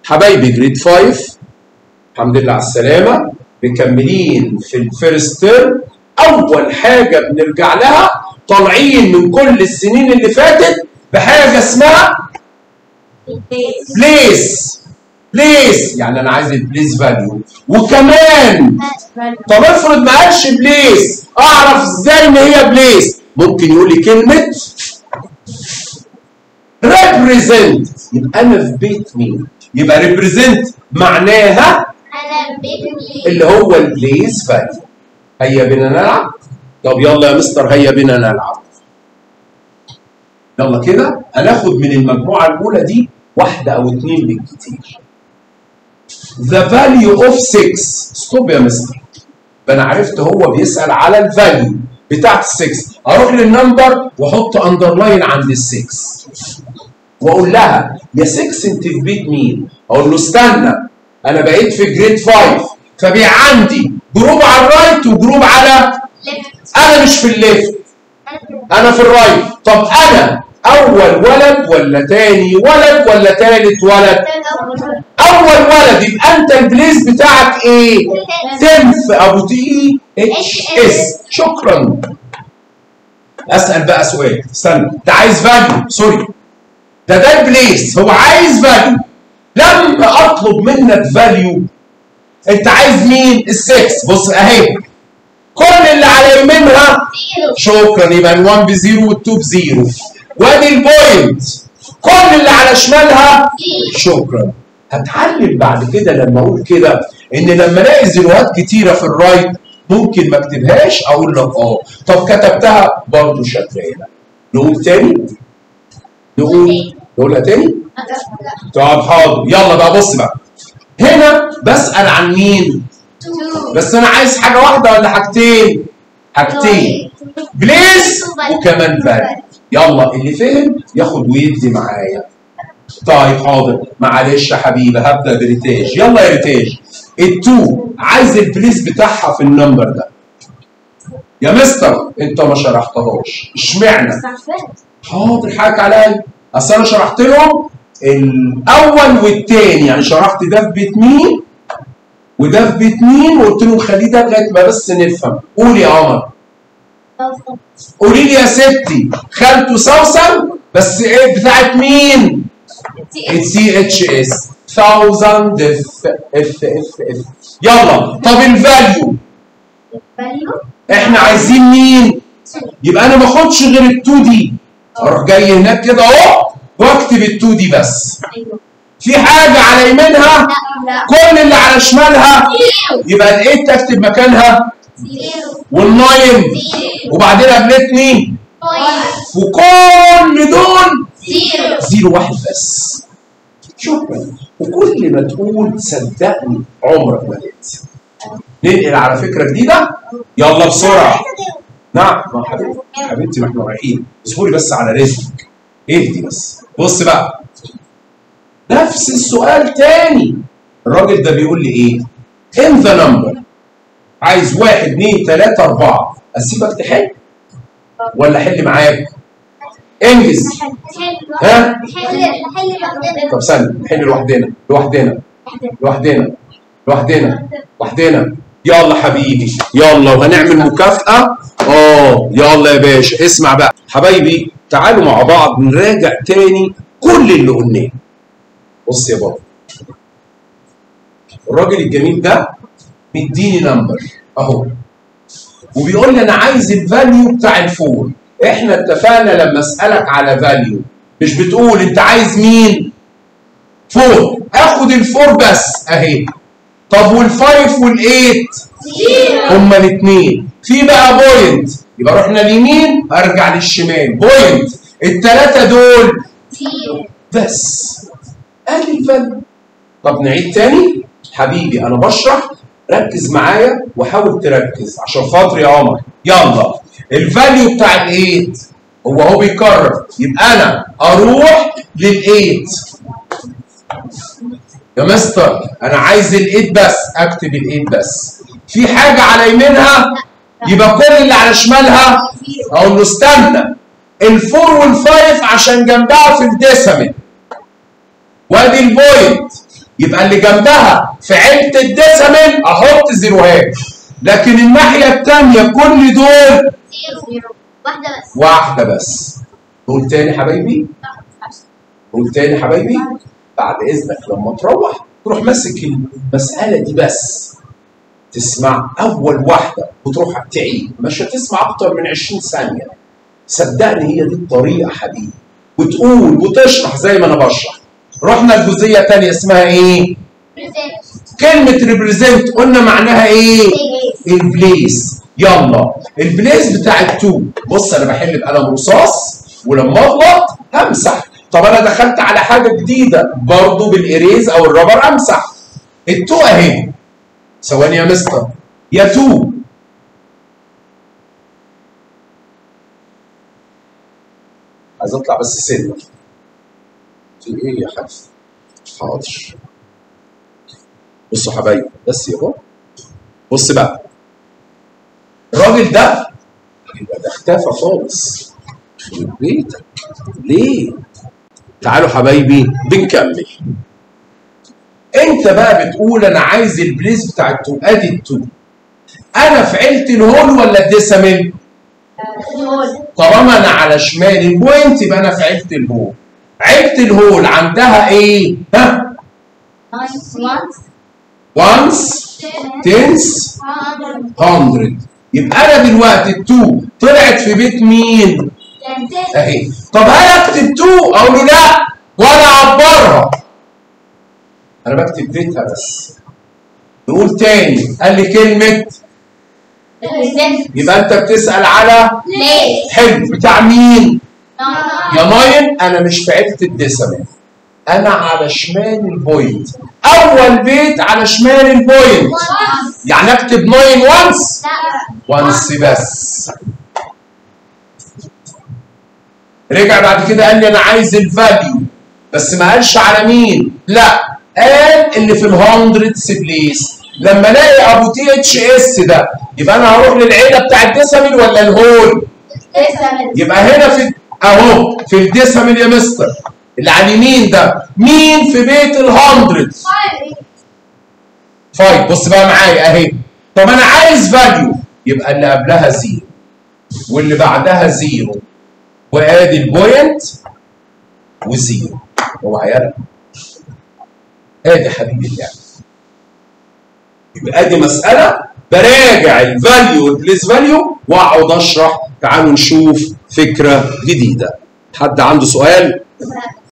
حبايبي جريد 5 الحمد لله على السلامه مكملين في الفيرست تيرم اول حاجه بنرجع لها طالعين من كل السنين اللي فاتت بحاجه اسمها بليس بليس يعني انا عايز البليس فاليو وكمان طب افرض ما قالش بليس اعرف ازاي ان هي بليس ممكن يقول لي كلمه ريبريزنت يبقى انا في بيت مين يبقى ريبريزنت معناها انا بيت اللي هو البليس فاليو هيا بنا نلعب طب يلا يا مستر هيا بنا نلعب يلا كده هناخد من المجموعه الاولى دي واحده او اتنين بالكتير The value of 6 ستوب يا مستر ده انا عرفت هو بيسال على الفاليو بتاعت ال 6 اروح للنمبر واحط اندرلاين عند ال 6 واقول لها يا 6 انت في بيت مين؟ اقول له استنى انا بقيت في جريد 5 فبقى عندي جروب على الرايت وجروب على انا مش في الليفت انا في الرايت طب انا اول ولد ولا تاني ولد ولا تالت ولد اول ولد يبقى انت البليس بتاعك ايه تنف ابو تي اتش اس شكرا اسال بقى سؤال استنى ده عايز فاليو سوري ده ده البليس هو عايز فاليو لما اطلب منك فاليو انت عايز مين السكس بص اهي كل اللي على يمينها شكرا يبقى ال1 بزيرو وال2 بزيرو وادي البوينت كل اللي على شمالها شكرا هتعلم بعد كده لما اقول كده ان لما الاقي زيروهات كتيره في الرايت ممكن ما اكتبهاش اقول لك اه طب كتبتها برضه شغاله نقول تاني نقول نقولها تاني طب حاضر يلا بقى بص بقى هنا بسال عن مين بس انا عايز حاجه واحده ولا حاجتين حاجتين بليز وكمان فاليو يلا اللي فهم ياخد ويدي معايا طيب حاضر معلش يا حبيبي هبدا بريتاج يلا يا ريتاج التو عايز البليس بتاعها في النمبر ده يا مستر انت ما شرحتهاش اشمعنى حاضر حقك عليا اصل انا شرحت لهم الاول والتاني يعني شرحت ده في بيت مين وده في بيت مين وقلت لهم خليه ده لغايه ما بس نفهم قول يا قمر قولي لي يا ستي خالته سوسن بس ايه بتاعت مين؟ سي اتش اس ثاوزند اف اف اف اف يلا طب الفاليو احنا عايزين مين؟ يبقى انا ما اخدش غير ال2 دي اروح جاي هناك كده اهو واكتب ال2 دي بس في حاجه على يمينها كل اللي على شمالها يبقى الايت اكتب مكانها والناين وبعدين قابلتني وكل دول زيرو واحد بس شكرا وكل ما تقول صدقني عمرك ما تنسى ننقل على فكره جديده يلا بسرعه نعم ما حبيبتي حبيبتي ما احنا رايحين اصبري بس على رزقك اهدي بس بص بقى نفس السؤال تاني الراجل ده بيقول لي ايه ان ذا نمبر عايز واحد اثنين ثلاثة أربعة أسيبك تحل ولا حل معاك؟ انجز ها؟ طب استنى نحل لوحدنا لوحدنا لوحدنا لوحدنا لوحدنا يلا حبيبي يلا وهنعمل مكافأة اه يلا يا باشا اسمع بقى حبايبي تعالوا مع بعض نراجع تاني كل اللي قلناه بص يا بابا الراجل الجميل ده مديني نمبر اهو وبيقول لي انا عايز الفاليو بتاع الفور احنا اتفقنا لما اسالك على فاليو مش بتقول انت عايز مين فور اخد الفور بس اهي طب والفايف والايت هما الاثنين في بقى بوينت يبقى رحنا اليمين ارجع للشمال بوينت الثلاثه دول بس ادي الفاليو طب نعيد تاني حبيبي انا بشرح ركز معايا وحاول تركز عشان خاطري يا عمر يلا الفاليو بتاع الايت هو هو بيكرر يبقى انا اروح للايت يا مستر انا عايز الايت بس اكتب الايت بس في حاجه على يمينها يبقى كل اللي على شمالها اقول له استنى الفور والفايف عشان جنبها في الديسمل وادي البوينت يبقى اللي جنبها في عيله الديسيمال احط زيروهات لكن الناحيه الثانيه كل دول زيرو واحدة بس واحده بس قول تاني حبايبي قول تاني حبايبي بعد اذنك لما تروح تروح ماسك المساله دي بس تسمع اول واحده وتروح تعيد مش هتسمع اكتر من 20 ثانيه صدقني هي دي الطريقه حبيبي وتقول وتشرح زي ما انا بشرح رحنا الجزئيه الثانيه اسمها ايه بريزنت كلمه ريبريزنت قلنا معناها ايه البليس يلا البليس بتاع التو بص انا بحل بقلم رصاص ولما اغلط همسح طب انا دخلت على حاجه جديده برضو بالاريز او الرابر امسح التو اهي ثواني يا مستر يا تو عايز اطلع بس سنه في ايه يا حاج حاضر بصوا حبايبي بس يابا بص بقى الراجل ده يبقى ده اختفى خالص يخرب بيتك ليه؟ تعالوا حبايبي بنكمل انت بقى بتقول انا عايز البليس بتاع التو ادي التو انا في عيله الهول ولا الديسامين؟ طالما انا على شمال البوينت يبقى انا في عيله الهول عيله الهول عندها ايه؟ ها؟ وانس تنس 100 يبقى انا دلوقتي التو طلعت في بيت مين؟ اهي طب هل اكتب تو؟ اقول له لا ولا اعبرها انا بكتب بيتها بس نقول تاني قال لي كلمه يبقى انت بتسال على حلو بتاع مين؟ يا ناين انا مش في عيله الديسمال انا على شمال البوينت اول بيت على شمال البوينت يعني اكتب 9 وانس وانس بس رجع بعد كده قال لي انا عايز الفاليو بس ما قالش على مين لا قال اللي في الهندردز بليس لما الاقي ابو تي اتش اس ده يبقى انا هروح للعيله بتاع الديسامل ولا الهول يبقى هنا في اهو في الديسامل يا مستر اللي على اليمين ده مين في بيت الهندردز طيب بص بقى معايا اهي طب انا عايز فاليو يبقى اللي قبلها زيرو واللي بعدها زيرو وادي البوينت وزيرو هو عيالك ادي حبيبي اللعب يبقى ادي مساله براجع الفاليو والبليس فاليو واقعد اشرح تعالوا نشوف فكره جديده حد عنده سؤال؟